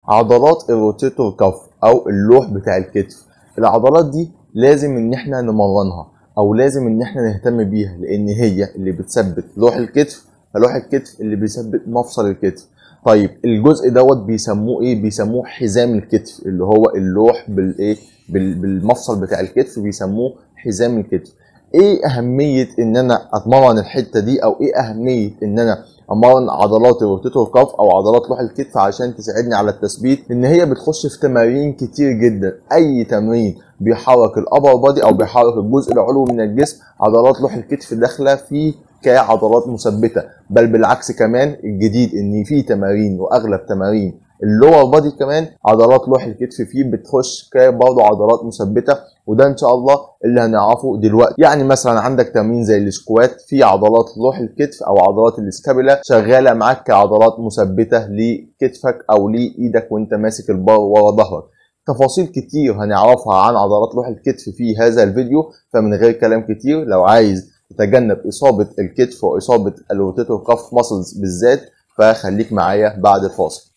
عضلات الروتيتور كف او اللوح بتاع الكتف العضلات دي لازم ان احنا نمرنها او لازم ان احنا نهتم بيها لان هي اللي بتثبت لوح الكتف فلوح الكتف اللي بيثبت مفصل الكتف طيب الجزء دوت بيسموه ايه بيسموه حزام الكتف اللي هو اللوح بالايه بال- بالمفصل بتاع الكتف بيسموه حزام الكتف ايه اهميه ان انا اتمرن الحته دي او ايه اهميه ان انا امرن عضلات الروتيتور كاف او عضلات لوح الكتف عشان تساعدني على التثبيت ان هي بتخش في تمارين كتير جدا اي تمرين بيحرك الابر بادي او بيحرك الجزء العلوي من الجسم عضلات لوح الكتف داخله فيه كعضلات مثبته بل بالعكس كمان الجديد ان في تمارين واغلب تمارين اللور بادي كمان عضلات لوح الكتف فيه بتخش كبرضه عضلات مثبته وده ان شاء الله اللي هنعرفه دلوقتي يعني مثلا عندك تمرين زي السكوات في عضلات لوح الكتف او عضلات الاسكابيلا شغاله معاك كعضلات مثبته لكتفك او لايدك وانت ماسك البار ورا ظهرك تفاصيل كتير هنعرفها عن عضلات لوح الكتف في هذا الفيديو فمن غير كلام كتير لو عايز تتجنب اصابه الكتف واصابه الروتيتور كاف ماسلز بالذات فخليك معايا بعد الفاصل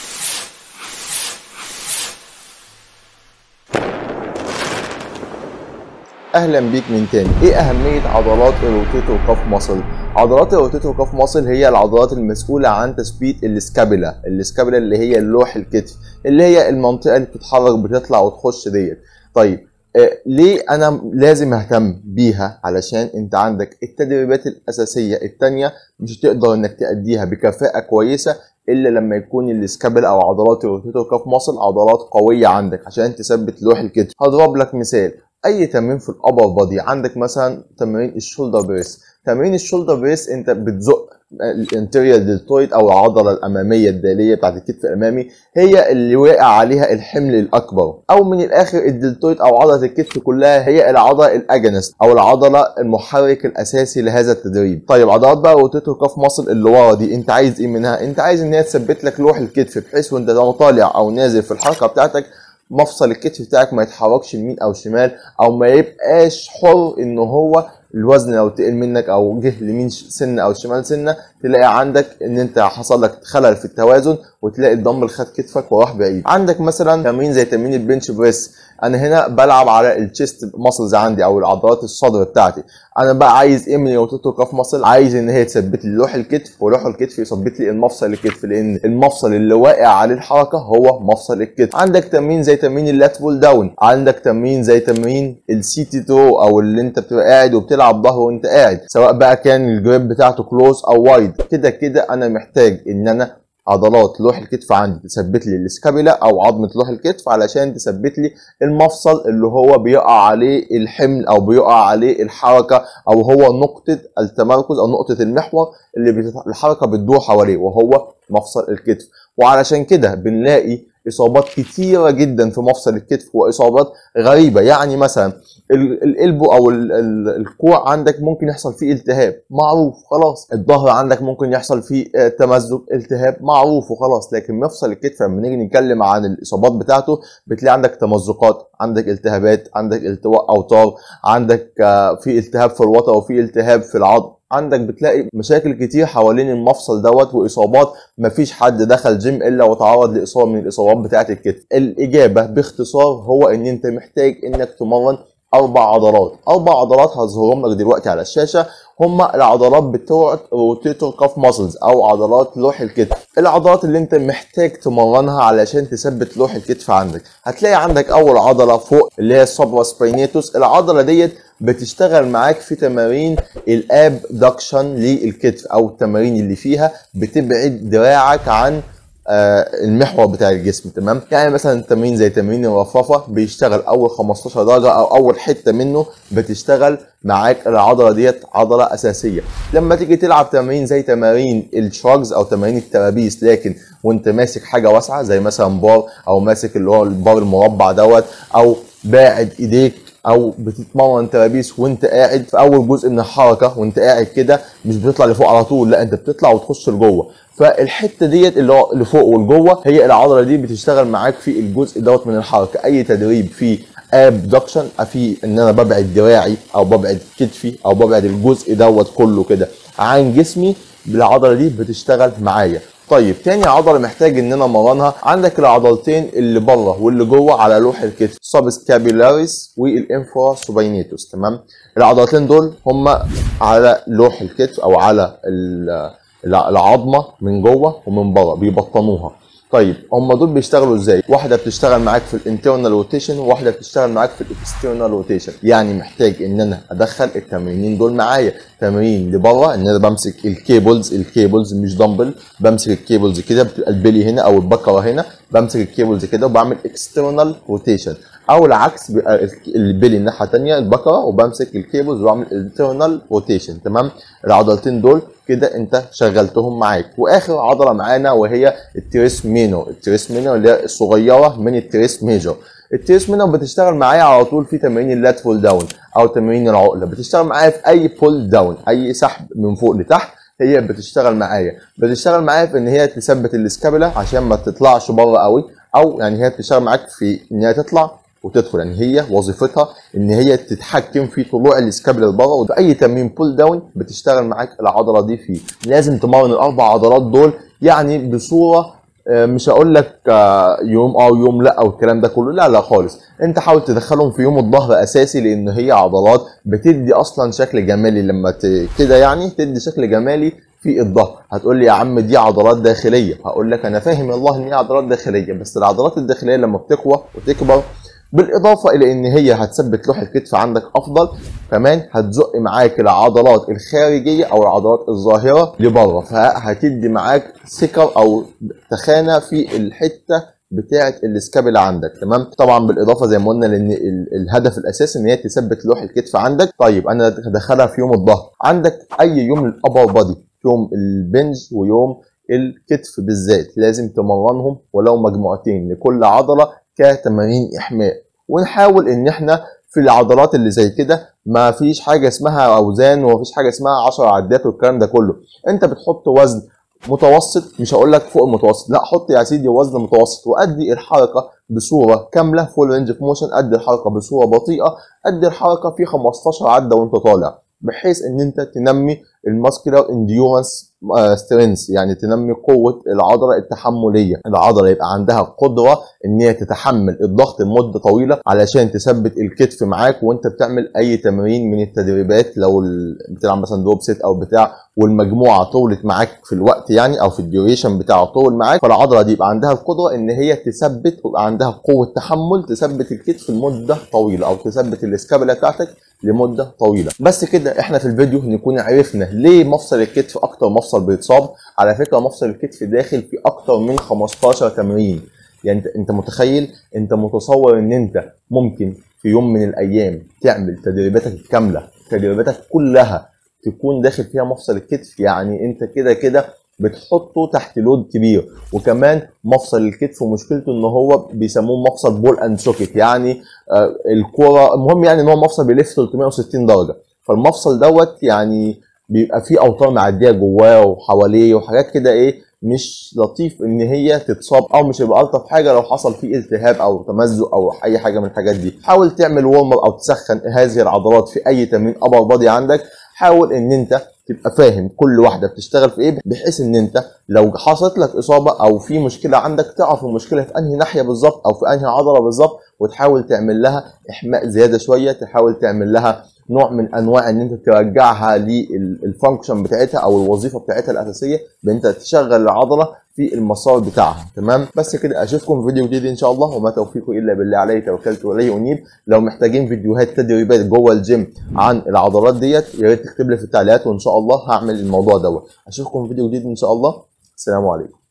اهلا بيك من تاني ايه اهميه عضلات الروتيتور كاف ماسل عضلات الروتيتور كاف ماسل هي العضلات المسؤوله عن تثبيت الاسكابيلا الاسكابيلا اللي هي اللوح الكتف اللي هي المنطقه اللي بتتحرك بتطلع وتخش ديت طيب آه ليه انا لازم اهتم بيها علشان انت عندك التدريبات الاساسيه التانية مش هتقدر انك تأديها بكفاءه كويسه الا لما يكون الاسكابل او عضلات الروتيتور كاف ماسل عضلات قويه عندك عشان تثبت لوح الكتف هضرب لك مثال اي تمرين في الابر بادي عندك مثلا تمرين الشولدر بريس تمرين الشولدر بريس انت بتزق الانتيريال دلتويد او العضله الاماميه الداليه بتاعت الكتف الامامي هي اللي واقع عليها الحمل الاكبر او من الاخر الدلتويد او عضله الكتف كلها هي العضله الاجنست او العضله المحرك الاساسي لهذا التدريب طيب عضلات بقى روتيتور كاف ماسل اللي ورا دي انت عايز ايه منها انت عايز ان هي تثبت لك لوح الكتف بحيث وانت لو طالع او نازل في الحركه بتاعتك مفصل الكتف بتاعك ما يتحركش يمين او شمال او ما يبقاش حر ان هو الوزن لو تقل منك او جه لمين سنه او شمال سنه تلاقي عندك ان انت حصل لك خلل في التوازن وتلاقي الدمبل خد كتفك وراح بعيد عندك مثلا تمرين زي تمرين البنش بريس انا هنا بلعب على الشيست ماسلز عندي او العضلات الصدر بتاعتي انا بقى عايز ايه من الروتيتور كاف ماسل عايز ان هي تثبت لي لوح الكتف ولوح الكتف يثبت لي المفصل الكتف لان المفصل اللي واقع عليه الحركه هو مفصل الكتف عندك تمرين زي تمرين اللات بول داون عندك تمرين زي تمرين السي تي تو او اللي انت بتبقى قاعد وبتلعب ظهر وانت قاعد سواء بقى كان الجريب بتاعته كلوز او وايد كده كده انا محتاج ان انا عضلات لوح الكتف عندي تثبت لي الاسكابيلا او عظمه لوح الكتف علشان تثبت لي المفصل اللي هو بيقع عليه الحمل او بيقع عليه الحركه او هو نقطه التمركز او نقطه المحور اللي بتت... الحركه بتدور حواليه وهو مفصل الكتف وعلشان كده بنلاقي اصابات كتيره جدا في مفصل الكتف واصابات غريبه يعني مثلا القلبو او الكوع عندك ممكن يحصل فيه التهاب معروف خلاص الظهر عندك ممكن يحصل فيه تمزق التهاب معروف وخلاص لكن مفصل الكتف لما نيجي نتكلم عن الاصابات بتاعته بتلاقي عندك تمزقات عندك التهابات عندك التواء اوتار عندك في التهاب في الوتر وفي التهاب في العظم عندك بتلاقي مشاكل كتير حوالين المفصل دوت واصابات مفيش حد دخل جيم الا وتعرض لاصابه من الاصابات بتاعه الكتف الاجابه باختصار هو ان انت محتاج انك تمرن اربع عضلات اربع عضلات هظهرهم لك دلوقتي على الشاشه هما العضلات بتوع روتيتور كاف ماسلز او عضلات لوح الكتف العضلات اللي انت محتاج تمرنها علشان تثبت لوح الكتف عندك هتلاقي عندك اول عضله فوق اللي هي السوبرا سباينيتوس العضله ديت بتشتغل معاك في تمارين الابدكشن للكتف او التمارين اللي فيها بتبعد دراعك عن آه المحور بتاع الجسم تمام يعني مثلا تمرين زي تمرين الرفرفه بيشتغل اول 15 درجه او اول حته منه بتشتغل معاك العضله ديت عضله اساسيه لما تيجي تلعب تمارين زي تمارين الشراجز او تمارين الترابيس لكن وانت ماسك حاجه واسعه زي مثلا بار او ماسك اللي هو البار المربع دوت او باعد ايديك او بتتمرن ترابيس وانت قاعد في اول جزء من الحركه وانت قاعد كده مش بتطلع لفوق على طول لا انت بتطلع وتخش لجوه فالحته ديت اللي هو لفوق ولجوه هي العضله دي بتشتغل معاك في الجزء دوت من الحركه اي تدريب فيه ابدكشن في ان انا ببعد دراعي او ببعد كتفي او ببعد الجزء دوت كله كده عن جسمي العضله دي بتشتغل معايا طيب تاني عضله محتاج ان انا امرنها عندك العضلتين اللي بره واللي جوه على لوح الكتف سابسكابيلاريس والانفرا سوبينيتوس تمام العضلتين دول هم على لوح الكتف او على ال- العظمه من جوه ومن بره بيبطنوها طيب هم دول بيشتغلوا ازاي؟ واحده بتشتغل معاك في الانترنال روتيشن وواحده بتشتغل معاك في الاكسترنال روتيشن، يعني محتاج ان انا ادخل التمرينين دول معايا، تمرين لبره ان انا بمسك الكيبلز الكيبلز مش دمبل بمسك الكيبلز كده بتبقى البلي هنا او البكره هنا بمسك الكيبلز كده وبعمل اكسترنال روتيشن او العكس بيبقى البلي الناحيه الثانيه البكره وبمسك الكيبلز وبعمل انترنال روتيشن تمام العضلتين دول كده انت شغلتهم معاك واخر عضله معانا وهي التريس مينو التريس مينو اللي هي الصغيره من التريس ميجر التريس مينو بتشتغل معايا على طول في تمارين اللاتفول داون او تمارين العقله بتشتغل معايا في اي بول داون اي سحب من فوق لتحت هي بتشتغل معايا بتشتغل معايا في ان هي تثبت الاسكابولا عشان ما تطلعش بره قوي او يعني هي بتشتغل معاك في ان هي تطلع وتدخل يعني هي وظيفتها ان هي تتحكم في طلوع الاسكابولا لبره وفي اي تمرين بول داون بتشتغل معاك العضله دي فيه لازم تمرن الاربع عضلات دول يعني بصوره آه، مش هقول لك آه، يوم اه ويوم لا او الكلام ده كله لا لا خالص انت حاول تدخلهم في يوم الظهر اساسي لان هي عضلات بتدي اصلا شكل جمالي لما ت... كده يعني تدي شكل جمالي في الظهر هتقول لي يا عم دي عضلات داخليه هقول لك انا فاهم والله ان هي عضلات داخليه بس العضلات الداخليه لما بتقوى وتكبر بالاضافه الى ان هي هتثبت لوح الكتف عندك افضل كمان هتزق معاك العضلات الخارجيه او العضلات الظاهره لبره فهتدي معاك سكر او تخانه في الحته بتاعه الاسكابيلا عندك تمام طبعا بالاضافه زي ما قلنا لان ال- الهدف الاساسي ان هي تثبت لوح الكتف عندك طيب انا هدخلها في يوم الظهر عندك اي يوم للابر بادي يوم البنج ويوم الكتف بالذات لازم تمرنهم ولو مجموعتين لكل عضله كتمارين احماء ونحاول ان احنا في العضلات اللي زي كده ما فيش حاجه اسمها اوزان وما فيش حاجه اسمها 10 عدات والكلام ده كله انت بتحط وزن متوسط مش هقول لك فوق المتوسط لا حط يا سيدي وزن متوسط وادي الحركه بصوره كامله فول رينج اوف موشن ادي الحركه بصوره بطيئه ادي الحركه في 15 عده وانت طالع بحيث ان انت تنمي الماسكولار انديورنس سترينث يعني تنمي قوه العضله التحمليه العضله يبقى عندها قدره ان هي تتحمل الضغط لمده طويله علشان تثبت الكتف معاك وانت بتعمل اي تمرين من التدريبات لو ال- بتلعب مثلا دروب سيت او بتاع والمجموعه طولت معاك في الوقت يعني او في الديوريشن بتاعه طول معاك فالعضله دي يبقى عندها القدره ان هي تثبت ويبقى عندها قوه تحمل تثبت الكتف لمده طويله او تثبت الاسكابولا بتاعتك لمده طويله بس كده احنا في الفيديو نكون عرفنا ليه مفصل الكتف اكتر مفصل بيتصاب على فكره مفصل الكتف داخل في اكتر من 15 تمرين يعني انت انت متخيل انت متصور ان انت ممكن في يوم من الايام تعمل تدريباتك الكامله تدريباتك كلها تكون داخل فيها مفصل الكتف يعني انت كده كده بتحطه تحت لود كبير وكمان مفصل الكتف مشكلته ان هو بيسموه مفصل بول اند سوكيت يعني آه الكوره المهم يعني ان هو مفصل بيلف 360 درجه فالمفصل دوت يعني بيبقى فيه اوتار معديه جواه وحواليه وحاجات كده ايه مش لطيف ان هي تتصاب او مش هيبقى الطف حاجه لو حصل فيه التهاب او تمزق او اي حاجه من الحاجات دي حاول تعمل وورمر او تسخن هذه العضلات في اي تمرين ابر بادي عندك حاول ان انت تبقى فاهم كل واحده بتشتغل في ايه بحيث ان انت لو حصلت لك اصابه او في مشكله عندك تعرف المشكله في انهي ناحيه بالظبط او في انهي عضله بالظبط وتحاول تعمل لها احماء زياده شويه تحاول تعمل لها نوع من انواع ان انت ترجعها للفانكشن بتاعتها او الوظيفه بتاعتها الاساسيه بان انت تشغل العضله في المسار بتاعها تمام بس كده اشوفكم في فيديو جديد ان شاء الله وما توفيقي الا بالله عليه توكلت واليه انيب لو محتاجين فيديوهات تدريبات جوه الجيم عن العضلات ديت يا ريت تكتب لي في التعليقات وان شاء الله هعمل الموضوع دوت اشوفكم في فيديو جديد ان شاء الله السلام عليكم